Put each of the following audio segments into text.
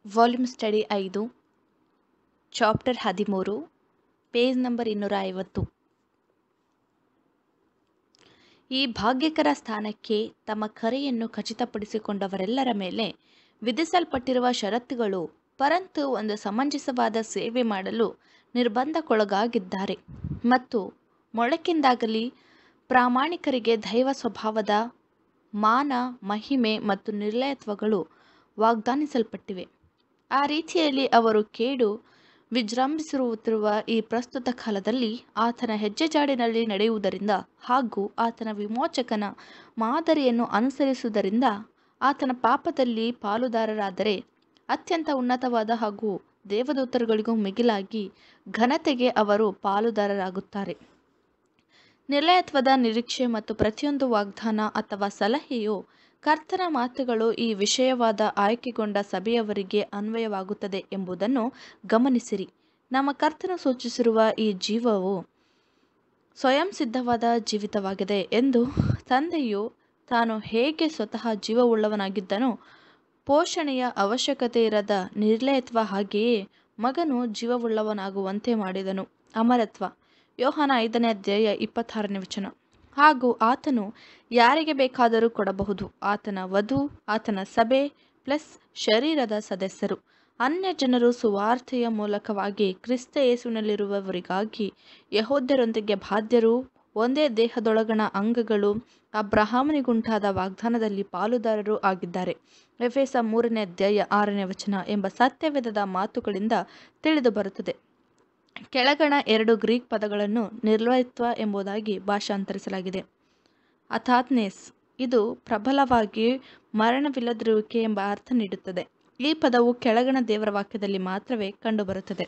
volume study ಐದು chapter ಹದಿಮೂರು page number ಇನ್ನೂರ ಐವತ್ತು ಈ ಭಾಗ್ಯಕರ ಸ್ಥಾನಕ್ಕೆ ತಮ್ಮ ಕರೆಯನ್ನು ಖಚಿತಪಡಿಸಿಕೊಂಡವರೆಲ್ಲರ ಮೇಲೆ ವಿಧಿಸಲ್ಪಟ್ಟಿರುವ ಷರತ್ತುಗಳು ಪರಂತು ಒಂದು ಸಮಂಜಸವಾದ ಸೇವೆ ಮಾಡಲು ನಿರ್ಬಂಧಕ್ಕೊಳಗಾಗಿದ್ದಾರೆ ಮತ್ತು ಮೊಳಕಿಂದಾಗಲಿ ಪ್ರಾಮಾಣಿಕರಿಗೆ ದೈವ ಸ್ವಭಾವದ ಮಾನ ಮಹಿಮೆ ಮತ್ತು ನಿರ್ಲಯತ್ವಗಳು ವಾಗ್ದಾನಿಸಲ್ಪಟ್ಟಿವೆ ಆ ರೀತಿಯಲ್ಲಿ ಅವರು ಕೇಡು ವಿಜೃಂಭಿಸಿರುತ್ತಿರುವ ಈ ಪ್ರಸ್ತುತ ಕಾಲದಲ್ಲಿ ಆತನ ಹೆಜ್ಜೆಜಾಡಿನಲ್ಲಿ ನಡೆಯುವುದರಿಂದ ಹಾಗೂ ಆತನ ವಿಮೋಚಕನ ಮಾದರಿಯನ್ನು ಅನುಸರಿಸುವುದರಿಂದ ಆತನ ಪಾಪದಲ್ಲಿ ಪಾಲುದಾರರಾದರೆ ಅತ್ಯಂತ ಉನ್ನತವಾದ ಹಾಗೂ ದೇವದೂತರುಗಳಿಗೂ ಮಿಗಿಲಾಗಿ ಘನತೆಗೆ ಅವರು ಪಾಲುದಾರರಾಗುತ್ತಾರೆ ನಿರ್ಲಯತ್ವದ ನಿರೀಕ್ಷೆ ಮತ್ತು ಪ್ರತಿಯೊಂದು ವಾಗ್ದಾನ ಅಥವಾ ಸಲಹೆಯು ಕರ್ತನ ಮಾತುಗಳು ಈ ವಿಷಯವಾದ ಆಯ್ಕೆಗೊಂಡ ಸಭೆಯವರಿಗೆ ಅನ್ವಯವಾಗುತ್ತದೆ ಎಂಬುದನ್ನು ಗಮನಿಸಿರಿ ನಮ್ಮ ಕರ್ತನು ಸೂಚಿಸಿರುವ ಈ ಜೀವವು ಸ್ವಯಂ ಸಿದ್ಧವಾದ ಜೀವಿತವಾಗಿದೆ ಎಂದು ತಂದೆಯು ತಾನು ಹೇಗೆ ಸ್ವತಃ ಜೀವವುಳ್ಳವನಾಗಿದ್ದನೋ ಪೋಷಣೆಯ ಅವಶ್ಯಕತೆ ಇರದ ನಿರ್ಲಯತ್ವ ಹಾಗೆಯೇ ಮಗನು ಜೀವವುಳ್ಳವನಾಗುವಂತೆ ಮಾಡಿದನು ಅಮರತ್ವ ಯೋಹಾನ ಐದನೇ ಅಧ್ಯಾಯ ಇಪ್ಪತ್ತಾರನೇ ವಚನ ಹಾಗೂ ಆತನು ಯಾರಿಗೆ ಬೇಕಾದರೂ ಕೊಡಬಹುದು ಆತನ ವಧು ಆತನ ಸಭೆ ಪ್ಲಸ್ ಶರೀರದ ಸದಸ್ಯರು ಅನ್ಯ ಜನರು ಸುವಾರ್ತೆಯ ಮೂಲಕವಾಗಿ ಕ್ರಿಸ್ತ ಯೇಸುವಿನಲ್ಲಿರುವವರಿಗಾಗಿ ಯಹೋದ್ಯರೊಂದಿಗೆ ಬಾಧ್ಯರು ಒಂದೇ ದೇಹದೊಳಗಣ ಅಂಗಗಳು ಅಬ್ರಹಾಮನಿಗುಂಟಾದ ವಾಗ್ದಾನದಲ್ಲಿ ಪಾಲುದಾರರು ಆಗಿದ್ದಾರೆ ಎಫೆಸ ಮೂರನೇ ಅಧ್ಯಾಯ ಆರನೇ ವಚನ ಎಂಬ ಸತ್ಯವೇದದ ಮಾತುಗಳಿಂದ ತಿಳಿದು ಬರುತ್ತದೆ ಕೆಳಗಣ ಎರಡು ಗ್ರೀಕ್ ಪದಗಳನ್ನು ನಿರ್ಲಯತ್ವ ಎಂಬುದಾಗಿ ಭಾಷಾಂತರಿಸಲಾಗಿದೆ ಅಥಾತ್ನೆಸ್ ಇದು ಪ್ರಬಲವಾಗಿ ಮರಣವಿಲ್ಲದಿರುವಿಕೆ ಎಂಬ ಅರ್ಥ ನೀಡುತ್ತದೆ ಈ ಪದವು ಕೆಳಗಣ ದೇವರ ವಾಕ್ಯದಲ್ಲಿ ಮಾತ್ರವೇ ಕಂಡುಬರುತ್ತದೆ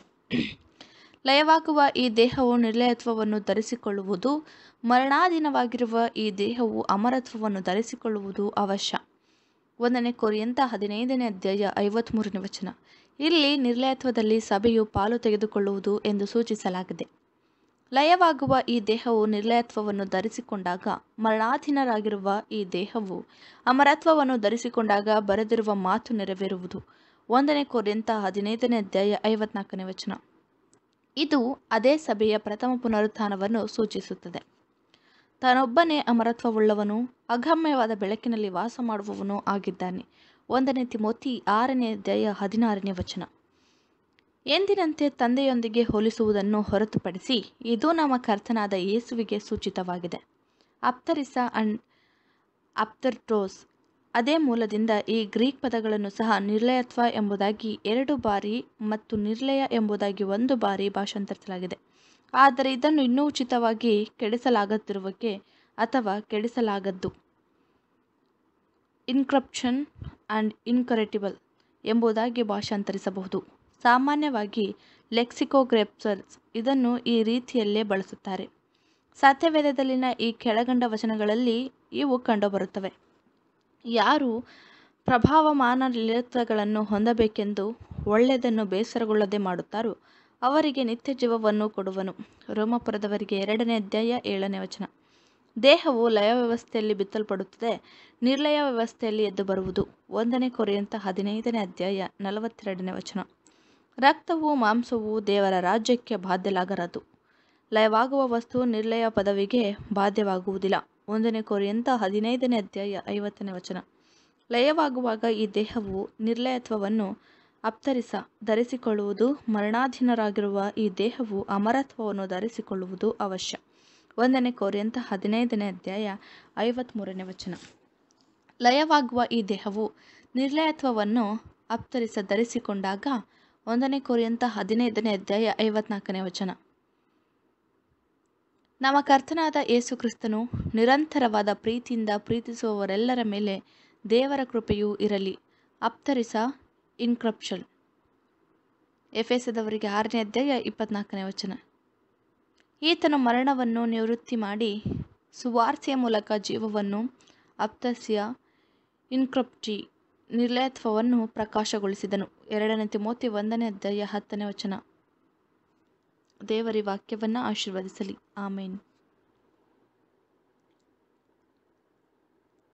ಲಯವಾಗುವ ಈ ದೇಹವು ನಿರ್ಲಯತ್ವವನ್ನು ಧರಿಸಿಕೊಳ್ಳುವುದು ಮರಣಾಧೀನವಾಗಿರುವ ಈ ದೇಹವು ಅಮರತ್ವವನ್ನು ಧರಿಸಿಕೊಳ್ಳುವುದು ಅವಶ್ಯ ಒಂದನೇ ಕೊರಿಯಂತ ಹದಿನೈದನೇ ಅಧ್ಯಾಯ ಐವತ್ತ್ಮೂರನೇ ವಚನ ಇಲ್ಲಿ ನಿರ್ಲಯತ್ವದಲ್ಲಿ ಸಭೆಯು ಪಾಲು ತೆಗೆದುಕೊಳ್ಳುವುದು ಎಂದು ಸೂಚಿಸಲಾಗಿದೆ ಲಯವಾಗುವ ಈ ದೇಹವು ನಿರ್ಲಯತ್ವವನ್ನು ಧರಿಸಿಕೊಂಡಾಗ ಮರಣಾಧೀನರಾಗಿರುವ ಈ ದೇಹವು ಅಮರತ್ವವನ್ನು ಧರಿಸಿಕೊಂಡಾಗ ಬರೆದಿರುವ ಮಾತು ನೆರವೇರುವುದು ಒಂದನೇ ಕೊರಿಯಂತ ಹದಿನೈದನೇ ಅಧ್ಯಾಯ ಐವತ್ನಾಲ್ಕನೇ ವಚನ ಇದು ಅದೇ ಸಭೆಯ ಪ್ರಥಮ ಪುನರುತ್ಥಾನವನ್ನು ಸೂಚಿಸುತ್ತದೆ ತಾನೊಬ್ಬನೇ ಅಮರತ್ವವುಳ್ಳವನು ಅಗಮ್ಯವಾದ ಬೆಳಕಿನಲ್ಲಿ ವಾಸ ಮಾಡುವವನು ಆಗಿದ್ದಾನೆ ಒಂದನೇ ತಿಮೋತಿ ಆರನೇ ಅಧ್ಯಾಯ ಹದಿನಾರನೇ ವಚನ ಎಂದಿನಂತೆ ತಂದೆಯೊಂದಿಗೆ ಹೋಲಿಸುವುದನ್ನು ಹೊರತುಪಡಿಸಿ ಇದು ನಮ್ಮ ಕರ್ತನಾದ ಯೇಸುವಿಗೆ ಸೂಚಿತವಾಗಿದೆ ಅಪ್ತರಿಸ ಅಂಡ್ ಅಪ್ತರ್ಟೋಸ್ ಅದೇ ಮೂಲದಿಂದ ಈ ಗ್ರೀಕ್ ಪದಗಳನ್ನು ಸಹ ನಿರ್ಲಯತ್ವ ಎಂಬುದಾಗಿ ಎರಡು ಬಾರಿ ಮತ್ತು ನಿರ್ಲಯ ಎಂಬುದಾಗಿ ಒಂದು ಬಾರಿ ಭಾಷಾಂತರಿಸಲಾಗಿದೆ ಆದರೆ ಇದನ್ನು ಇನ್ನೂ ಉಚಿತವಾಗಿ ಕೆಡಿಸಲಾಗತ್ತಿರುವಕ್ಕೆ ಅಥವಾ ಕೆಡಿಸಲಾಗದ್ದು ಇನ್ಕ್ರಪ್ಷನ್ ಆ್ಯಂಡ್ ಇನ್ಕರೆಟಿಬಲ್ ಎಂಬುದಾಗಿ ಭಾಷಾಂತರಿಸಬಹುದು ಸಾಮಾನ್ಯವಾಗಿ ಲೆಕ್ಸಿಕೋಗ್ರೆಪ್ಸರ್ಸ್ ಇದನ್ನು ಈ ರೀತಿಯಲ್ಲೇ ಬಳಸುತ್ತಾರೆ ಸತ್ಯವೇದದಲ್ಲಿನ ಈ ಕೆಳಗಂಡ ವಚನಗಳಲ್ಲಿ ಇವು ಕಂಡುಬರುತ್ತವೆ ಯಾರು ಪ್ರಭಾವಮಾನ ಲಲಿತಗಳನ್ನು ಹೊಂದಬೇಕೆಂದು ಒಳ್ಳೆಯದನ್ನು ಬೇಸರಗೊಳ್ಳದೆ ಮಾಡುತ್ತಾರೋ ಅವರಿಗೆ ನಿತ್ಯ ಜೀವವನ್ನು ಕೊಡುವನು ರೋಮಪುರದವರಿಗೆ ಎರಡನೇ ಅಧ್ಯಾಯ ಏಳನೇ ವಚನ ದೇಹವು ಲಯ ವ್ಯವಸ್ಥೆಯಲ್ಲಿ ಬಿತ್ತಲ್ಪಡುತ್ತದೆ ನಿರ್ಲಯ ವ್ಯವಸ್ಥೆಯಲ್ಲಿ ಎದ್ದು ಬರುವುದು ಒಂದನೇ ಕೊರೆಯಂತ ಹದಿನೈದನೇ ಅಧ್ಯಾಯ ನಲವತ್ತೆರಡನೇ ವಚನ ರಕ್ತವು ಮಾಂಸವು ದೇವರ ರಾಜ್ಯಕ್ಕೆ ಬಾಧ್ಯಲಾಗರದು ಲಯವಾಗುವ ವಸ್ತು ನಿರ್ಲಯ ಪದವಿಗೆ ಬಾಧ್ಯವಾಗುವುದಿಲ್ಲ ಒಂದನೇ ಕೊರೆಯಂತ ಹದಿನೈದನೇ ಅಧ್ಯಾಯ ಐವತ್ತನೇ ವಚನ ಲಯವಾಗುವಾಗ ಈ ದೇಹವು ನಿರ್ಲಯತ್ವವನ್ನು ಅಪ್ತರಿಸ ಧರಿಸಿಕೊಳ್ಳುವುದು ಮರಣಾಧೀನರಾಗಿರುವ ಈ ದೇಹವು ಅಮರತ್ವವನ್ನು ಧರಿಸಿಕೊಳ್ಳುವುದು ಅವಶ್ಯ ಒಂದನೇ ಕೋರಿಯಂತ ಹದಿನೈದನೇ ಅಧ್ಯಾಯ ಐವತ್ತ್ಮೂರನೇ ವಚನ ಲಯವಾಗುವ ಈ ದೇಹವು ನಿರ್ಲಯತ್ವವನ್ನು ಅಪ್ತರಿಸ ಧರಿಸಿಕೊಂಡಾಗ ಒಂದನೇ ಕೋರಿಯಂತ ಹದಿನೈದನೇ ಅಧ್ಯಾಯ ಐವತ್ನಾಲ್ಕನೇ ವಚನ ನಮ್ಮ ಕರ್ತನಾದ ಯೇಸು ಕ್ರಿಸ್ತನು ನಿರಂತರವಾದ ಪ್ರೀತಿಯಿಂದ ಪ್ರೀತಿಸುವವರೆಲ್ಲರ ಮೇಲೆ ದೇವರ ಕೃಪೆಯೂ ಇರಲಿ ಅಪ್ತರಿಸ ಇನ್ಕ್ರಪ್ಷನ್ ಎಫೆಸದವರಿಗೆ ಆರನೇ ಅಧ್ಯಾಯ ಇಪ್ಪತ್ನಾಲ್ಕನೇ ವಚನ ಈತನು ಮರಣವನ್ನು ನಿವೃತ್ತಿ ಮಾಡಿ ಸುವಾರ್ತೆಯ ಮೂಲಕ ಜೀವವನ್ನು ಅಪ್ತಸ್ಯ ಇನ್ಕ್ರಪ್ಟಿ ನಿರ್ಲಯತ್ವವನ್ನು ಪ್ರಕಾಶಗೊಳಿಸಿದನು ಎರಡನೇ ತಿಮೋತಿ ಒಂದನೇ ಅಧ್ಯಾಯ ಹತ್ತನೇ ವಚನ ದೇವರಿ ವಾಕ್ಯವನ್ನು ಆಶೀರ್ವದಿಸಲಿ ಆಮೇನ್